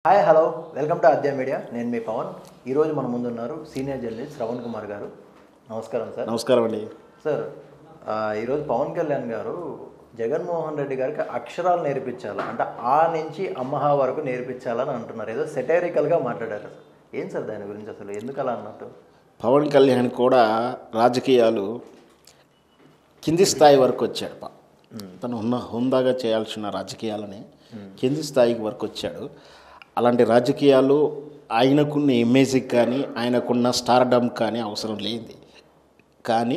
Hi hello welcome to Aadya media నేను మీ పవన్ ఈరోజు మన ముందున్నారు సీనియర్ జర్నలిస్ట్ శ్రవణ్ కుమార్ గారు నమస్కారం సార్ నమస్కారం అండి సార్ ఆ, ఈరోజు పవన్ కళ్యాణ్ గారు జగన్మోహన్ రెడ్డి గారికి అక్షరాలు నేర్పించాలి అంటే ఆ నుంచి అమ్మహా వరకు నేర్పించాలని అంటున్నారు ఏదో సెటైరికల్గా మాట్లాడారు ఏం సార్ దాని గురించి అసలు ఎందుకు అలా అన్నట్టు పవన్ కళ్యాణ్ కూడా రాజకీయాలు కింది స్థాయి వరకు వచ్చాడు పా తను ఉన్న హుందాగా చేయాల్సిన రాజకీయాలని కింది స్థాయికి వరకు వచ్చాడు అలాంటి రాజకీయాలు ఆయనకున్న ఇమేజ్కి కానీ ఆయనకున్న స్టార్డమ్ కానీ అవసరం లేనిది కానీ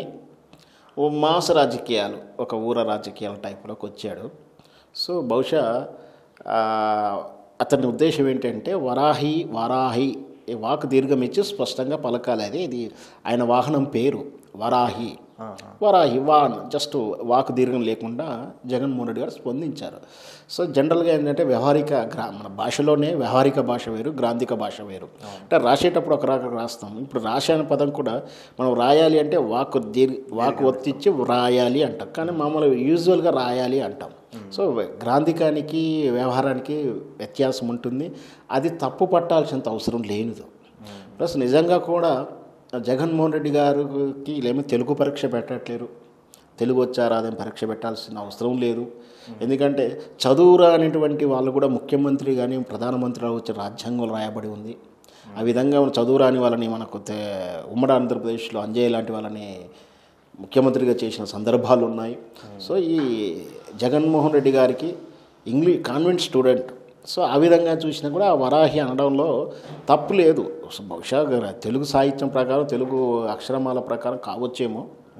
ఓ మాస రాజకీయాలు ఒక ఊర రాజకీయాల టైప్లోకి వచ్చాడు సో బహుశా ఆ, అతని ఉద్దేశం ఏంటంటే వరాహి వరాహి ఈ వాక్ దీర్ఘం ఇచ్చి స్పష్టంగా పలకాలి అది ఇది ఆయన వాహనం పేరు వరాహి వరాహి వాన్ జస్ట్ వాక్ దీర్ఘం లేకుండా జగన్మోహన్ రెడ్డి గారు స్పందించారు సో జనరల్గా ఏంటంటే వ్యవహారిక గ్రా మన భాషలోనే వ్యవహారిక భాష వేరు గ్రాంధిక భాష వేరు అంటే రాసేటప్పుడు ఒక రకంగా రాస్తాం ఇప్పుడు రాశి అనే పదం కూడా మనం రాయాలి అంటే వాక్ దీర్ వాక్ ఒత్తిచ్చి రాయాలి అంటాం కానీ మామూలుగా యూజువల్గా రాయాలి అంటాం సో గ్రాంధికానికి వ్యవహారానికి వ్యత్యాసం ఉంటుంది అది తప్పు పట్టాల్సినంత అవసరం లేనిది ప్లస్ నిజంగా కూడా జగన్మోహన్ రెడ్డి గారికి ఏమీ తెలుగు పరీక్ష పెట్టట్లేరు తెలుగు వచ్చారా అదే పరీక్ష పెట్టాల్సిన అవసరం లేదు ఎందుకంటే చదువురా అనేటువంటి వాళ్ళు కూడా ముఖ్యమంత్రి కానీ ప్రధానమంత్రి వచ్చే రాజ్యాంగం రాయబడి ఉంది ఆ విధంగా చదువు రాని వాళ్ళని మనకు తే- ఉమ్మడి ఆంధ్రప్రదేశ్లో అంజయ్య లాంటి వాళ్ళని ముఖ్యమంత్రిగా చేసిన సందర్భాలు ఉన్నాయి సో ఈ జగన్మోహన్ రెడ్డి గారికి ఇంగ్లీష్ కాన్వెంట్ స్టూడెంట్ సో ఆ విధంగా చూసినా కూడా ఆ వరాహి అనడంలో తప్పు లేదు బహుశా తెలుగు సాహిత్యం ప్రకారం తెలుగు అక్షరమాల ప్రకారం కావచ్చేమో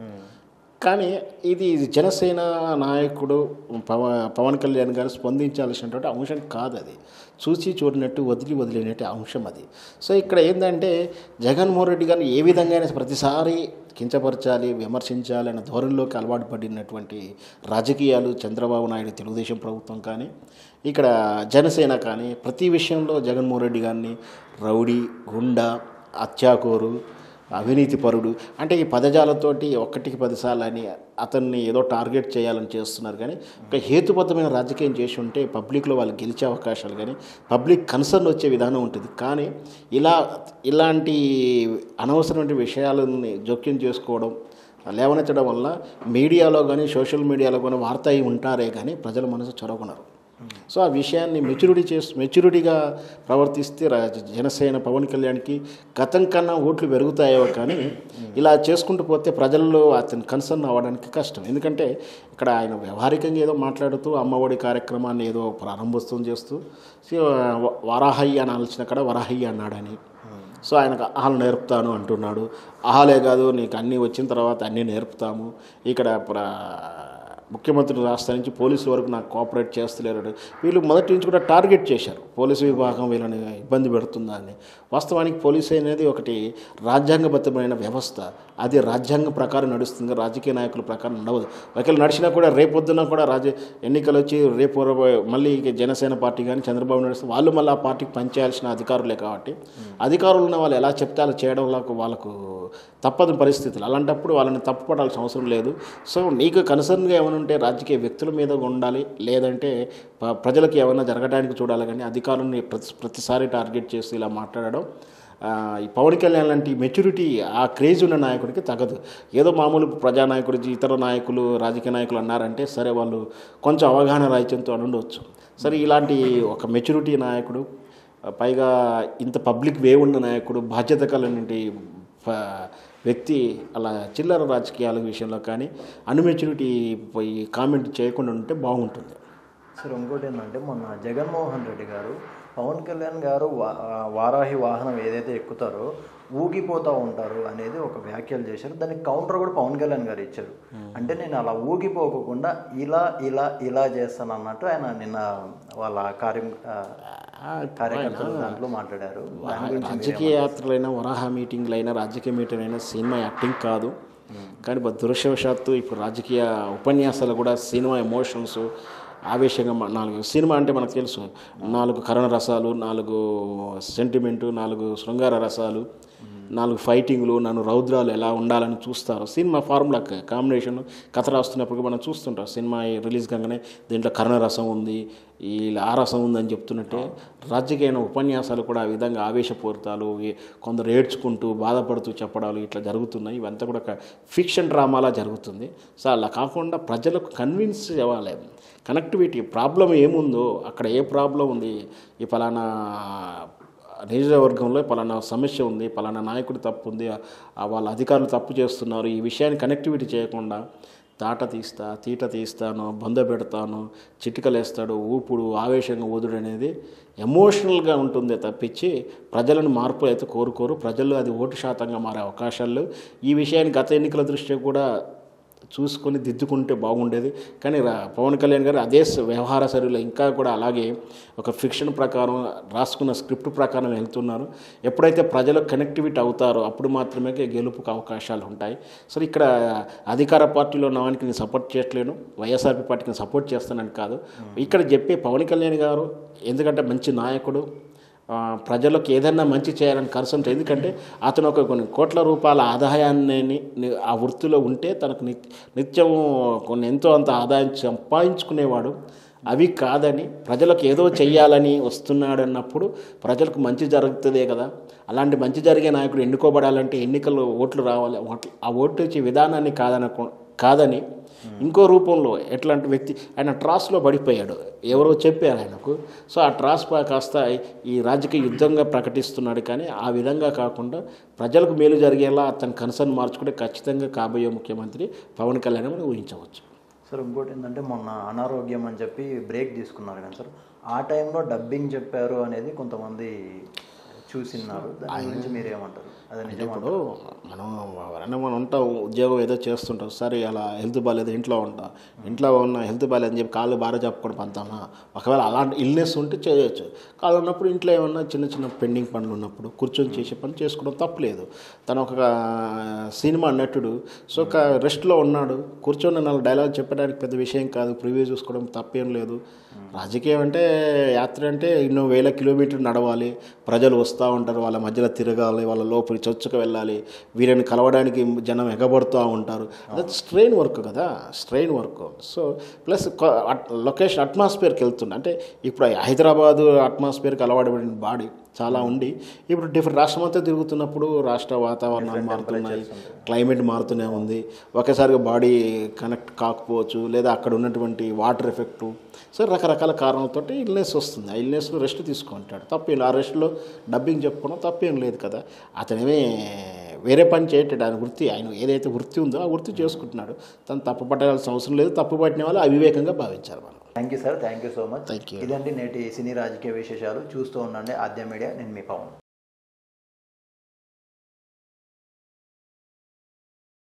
కానీ ఇది జనసేన నాయకుడు పవ పవన్ కళ్యాణ్ గారు స్పందించాల్సినటువంటి అంశం కాదు అది చూసి చూడినట్టు వదిలి వదిలినట్టు అంశం అది సో ఇక్కడ ఏంటంటే జగన్మోహన్ రెడ్డి గారిని ఏ విధంగా ప్రతిసారి కించపరచాలి విమర్శించాలి అనే ధోరణిలోకి అలవాటు పడినటువంటి రాజకీయాలు చంద్రబాబు నాయుడు తెలుగుదేశం ప్రభుత్వం కానీ ఇక్కడ జనసేన కానీ ప్రతి విషయంలో జగన్మోహన్ రెడ్డి గారిని రౌడీ గుండా అత్యాకోరు అవినీతి పరుడు అంటే ఈ పదజాలతోటి ఒక్కటికి పదిసార్లు అని అతన్ని ఏదో టార్గెట్ చేయాలని చేస్తున్నారు కానీ ఒక హేతుబద్ధమైన రాజకీయం చేసి ఉంటే పబ్లిక్లో వాళ్ళు గెలిచే అవకాశాలు కానీ పబ్లిక్ కన్సర్న్ వచ్చే విధానం ఉంటుంది కానీ ఇలా ఇలాంటి అనవసరమైన విషయాలని జోక్యం చేసుకోవడం లేవనెత్తడం వల్ల మీడియాలో కానీ సోషల్ మీడియాలో కానీ వార్త అయి ఉంటారే కానీ ప్రజల మనసు చొరగొనరు సో ఆ విషయాన్ని మెచ్యూరిటీ చేస్తూ మెచ్యూరిటీగా ప్రవర్తిస్తే రా- జనసేన పవన్ కళ్యాణ్కి గతం కన్నా ఓట్లు పెరుగుతాయో కానీ ఇలా చేసుకుంటూ పోతే ప్రజల్లో అతను కన్సర్న్ అవ్వడానికి కష్టం ఎందుకంటే ఇక్కడ ఆయన వ్యవహారికంగా ఏదో మాట్లాడుతూ అమ్మఒడి కార్యక్రమాన్ని ఏదో ప్రారంభోత్సవం చేస్తూ సో వ- వరాహయ్య అనాల్సిన కాడ వరాహయ్య అన్నాడని సో ఆయనకు ఆహాలు నేర్పుతాను అంటున్నాడు ఆహాలే కాదు నీకు అన్నీ వచ్చిన తర్వాత అన్నీ నేర్పుతాము ఇక్కడ ప్ర ముఖ్యమంత్రి రాష్ట్రం నుంచి పోలీసుల వరకు నాకు కోఆపరేట్ చేస్తలేరు వీళ్ళు మొదటి నుంచి కూడా టార్గెట్ చేశారు పోలీసు విభాగం వీళ్ళని ఇబ్బంది పెడుతుందని వాస్తవానికి పోలీసు అనేది ఒకటి రాజ్యాంగబద్ధమైన వ్యవస్థ అది రాజ్యాంగం ప్రకారం నడుస్తుంది రాజకీయ నాయకుల ప్రకారం నడవదు ఒకవేళ నడిచినా కూడా రేపొద్దున కూడా రాజ ఎన్నికలు వచ్చి రేపు రాబోయే- మళ్ళీ ఇక జనసేన పార్టీ కానీ చంద్రబాబు నాయుడు వాళ్ళు మళ్ళీ ఆ పార్టీకి పనిచేయాల్సిన అధికారులే కాబట్టి అధికారులు ఉన్న వాళ్ళు ఎలా చెప్తే అలా చేయడం వాళ్ళకు వాళ్ళకు తప్పదు పరిస్థితులు అలాంటప్పుడు వాళ్ళని తప్పుపడాల్సిన అవసరం లేదు సో నీకు కన్సర్న్గా ఏమైనా ఉంటే రాజకీయ వ్యక్తుల మీద ఉండాలి లేదంటే ప- ప్రజలకు ఏమైనా జరగడానికి చూడాలి కానీ అధికారులని ప్రతి ప్రతిసారి టార్గెట్ చేసి ఇలా మాట్లాడడం ఆ, ఈ పవన్ కళ్యాణ్ లాంటి మెచ్యూరిటీ ఆ క్రేజ్ ఉన్న నాయకుడికి తగదు ఏదో మామూలు ప్రజానాయకుడు ఇతర నాయకులు రాజకీయ నాయకులు అన్నారంటే సరే వాళ్ళు కొంచెం అవగాహన రాహిత్యంతో అని ఉండవచ్చు సరే ఇలాంటి ఒక మెచ్యూరిటీ నాయకుడు ఆ, పైగా ఇంత పబ్లిక్ వే ఉన్న నాయకుడు బాధ్యత కలిగినటువంటి ప- వ్యక్తి అలా చిల్లర రాజకీయాల విషయంలో కానీ అన్మెచ్యూరిటీ పోయి కామెంట్ చేయకుండా ఉంటే బాగుంటుంది సార్ ఇంకోటి ఏంటంటే మొన్న జగన్మోహన్ రెడ్డి గారు పవన్ కళ్యాణ్ గారు వా- వారాహి వాహనం ఏదైతే ఎక్కుతారో ఊగిపోతూ ఉంటారు అనేది ఒక వ్యాఖ్యలు చేశారు దానికి కౌంటర్ కూడా పవన్ కళ్యాణ్ గారు ఇచ్చారు అంటే నేను అలా ఊగిపోకుండా ఇలా ఇలా ఇలా చేస్తాను అన్నట్టు ఆయన నిన్న వాళ్ళ కార్యం ఆ, కార్యకర్తలు దాంట్లో మాట్లాడారు దాని గురించి రాజకీయ యాత్రలైనా వరాహ మీటింగ్లైనా రాజకీయ మీటింగ్ అయినా సినిమా యాక్టింగ్ కాదు కానీ బ- దురదృష్టవశాత్తు ఇప్పుడు రాజకీయ ఉపన్యాసాలు కూడా సినిమా ఎమోషన్స్ ఆవేశంగా మా- నాలుగు సినిమా అంటే మనకు తెలుసు నాలుగు కరణ రసాలు నాలుగు సెంటిమెంటు నాలుగు శృంగార రసాలు నాలుగు ఫైటింగ్లు నన్ను రౌద్రాలు ఎలా ఉండాలని చూస్తారు సినిమా ఫార్ములా కాంబినేషన్ కథ రాస్తున్నప్పుడు మనం చూస్తుంటాం సినిమా రిలీజ్ కాగానే దీంట్లో కర్ణరసం ఉంది ఈ ఆ రసం ఉందని చెప్తున్నట్టే రాజకీయ ఉపన్యాసాలు కూడా ఆ విధంగా ఆవేశపూరితాలు ఈ కొందరు ఏడ్చుకుంటూ బాధపడుతూ చెప్పడాలు ఇట్లా జరుగుతున్నాయి ఇవంతా కూడా ఒక ఫిక్షన్ డ్రామాలా జరుగుతుంది సో అలా కాకుండా ప్రజలకు కన్విన్స్ అవ్వాలి కనెక్టివిటీ ప్రాబ్లం ఏముందో అక్కడ ఏ ప్రాబ్లం ఉంది ఈ పలానా నియోజకవర్గంలో పలానా సమస్య ఉంది పలానా నాయకుడి తప్పు ఉంది ఆ వాళ్ళ అధికారులు తప్పు చేస్తున్నారు ఈ విషయాన్ని కనెక్టివిటీ చేయకుండా తాట తీస్తా తీట తీస్తాను బొంద పెడతాను చిటికలేస్తాడు ఊపుడు ఆవేశంగా ఊదుడు అనేది ఎమోషనల్గా ఉంటుందే తప్పించి ప్రజలను మార్పు అయితే కోరుకోరు ప్రజలు అది ఓటు శాతంగా మారే అవకాశాలు ఈ విషయాన్ని గత ఎన్నికల దృష్ట్యా కూడా చూసుకొని దిద్దుకుంటే బాగుండేది కానీ రా- పవన్ కళ్యాణ్ గారు అదే స- వ్యవహార శైలిలో ఇంకా కూడా అలాగే ఒక ఫిక్షన్ ప్రకారం రాసుకున్న స్క్రిప్ట్ ప్రకారం వెళ్తున్నారు ఎప్పుడైతే ప్రజలు కనెక్టివిటీ అవుతారో అప్పుడు మాత్రమే గెలుపుకు అవకాశాలు ఉంటాయి సో ఇక్కడ అధికార పార్టీలో ఉన్న వానికి నేను సపోర్ట్ చేయట్లేను వైఎస్ఆర్పీ పార్టీకి నేను సపోర్ట్ చేస్తానని కాదు ఇక్కడ చెప్పే పవన్ కళ్యాణ్ గారు ఎందుకంటే మంచి నాయకుడు ఆ, ప్రజలకు ఏదైనా మంచి చేయాలని కన్సంట్ ఎందుకంటే అతను ఒక కొన్ని కోట్ల రూపాయల ఆదాయాన్ని ని- ఆ వృత్తిలో ఉంటే తనకు నిత్- నిత్యం కొన్ని ఎంతో అంత ఆదాయం సంపాదించుకునేవాడు అవి కాదని ప్రజలకు ఏదో చెయ్యాలని వస్తున్నాడు అన్నప్పుడు ప్రజలకు మంచి జరుగుతుందే కదా అలాంటి మంచి జరిగే నాయకుడు ఎన్నుకోబడాలంటే ఎన్నికల్లో ఓట్లు రావాలి ఓట్లు ఆ ఓట్లు ఇచ్చే విధానాన్ని కాదనకు కాదని ఇంకో రూపంలో ఎట్లాంటి వ్యక్తి ఆయన ట్రాస్లో పడిపోయాడు ఎవరో చెప్పారు ఆయనకు సో ఆ ట్రాస్ పా కాస్త ఈ రాజకీయ యుద్ధంగా ప్రకటిస్తున్నాడు కానీ ఆ విధంగా కాకుండా ప్రజలకు మేలు జరిగేలా అతని కన్సర్న్ మార్చుకుంటే ఖచ్చితంగా కాబోయే ముఖ్యమంత్రి పవన్ కళ్యాణ్ అని ఊహించవచ్చు సార్ ఇంకోటి ఏంటంటే మొన్న అనారోగ్యం అని చెప్పి బ్రేక్ తీసుకున్నారు కానీ సార్ ఆ టైంలో డబ్బింగ్ చెప్పారు అనేది కొంతమంది చూసిన్నారు దాని గురించి మీరేమంటారు అదే నిజం ఇప్పుడు మనం ఎవరైనా మనం ఉంటాం ఉద్యోగం ఏదో చేస్తుంటాం సరే అలా హెల్త్ బాగాలేదు ఇంట్లో ఉంటాం ఇంట్లో ఉన్న హెల్త్ బాగాలేదని చెప్పి కాళ్ళు బాగా చెప్పుకోవడం పంతామా ఒకవేళ అలాంటి ఇల్నెస్ ఉంటే చేయొచ్చు కాళ్ళు ఉన్నప్పుడు ఇంట్లో ఏమన్నా చిన్న చిన్న పెండింగ్ పనులు ఉన్నప్పుడు కూర్చొని చేసే పని చేసుకోవడం తప్పలేదు తను ఒక సినిమా నటుడు సో ఒక రెస్ట్లో ఉన్నాడు కూర్చొని నాలుగు డైలాగ్ చెప్పడానికి పెద్ద విషయం కాదు ప్రివ్యూ చూసుకోవడం తప్పేం లేదు రాజకీయం అంటే యాత్ర అంటే ఎన్నో వేల కిలోమీటర్లు నడవాలి ప్రజలు వస్తూ ఉంటారు వాళ్ళ మధ్యలో తిరగాలి వాళ్ళ లోపలి చొచ్చుకు వెళ్ళాలి వీరిని కలవడానికి జనం ఎగబడుతూ ఉంటారు అది స్ట్రెయిన్ వర్క్ కదా strain work so plus location అట్మాస్ఫియర్కి వెళ్తుంది అంటే ఇప్పుడు హైదరాబాదు అట్మాస్ఫియర్కి అలవాటుపడిన బాడీ చాలా ఉండి ఇప్పుడు డిఫరెంట్ రాష్ట్రం అంతా తిరుగుతున్నప్పుడు రాష్ట్ర వాతావరణాలు మారుతున్నాయి క్లైమేట్ మారుతూనే ఉంది ఒకేసారిగా బాడీ కనెక్ట్ కాకపోవచ్చు లేదా అక్కడ ఉన్నటువంటి వాటర్ ఎఫెక్టు సో రకరకాల కారణాలతోటి ఇల్నెస్ వస్తుంది ఆ ఇల్నెస్లో రెస్ట్ తీసుకుంటాడు తప్పేం లేదు. ఆ రెస్ట్లో డబ్బింగ్ చెప్పుకోవడం తప్పేం లేదు కదా అతనేమే వేరే పని చేయట్లేదు ఆయన వృత్తి ఆయన ఏదైతే వృత్తి ఉందో ఆ వృత్తి చేసుకుంటున్నాడు తను తప్పు పట్టాల్సిన అవసరం లేదు తప్పు పట్టిన వాళ్ళు అవివేకంగా భావించారు మనం thank you sir thank you so much Thank you. ఇదండి నేటి సినీ రాజకీయ విశేషాలు చూస్తూ ఉండండి ఆద్య మీడియా నేను మీ పవన్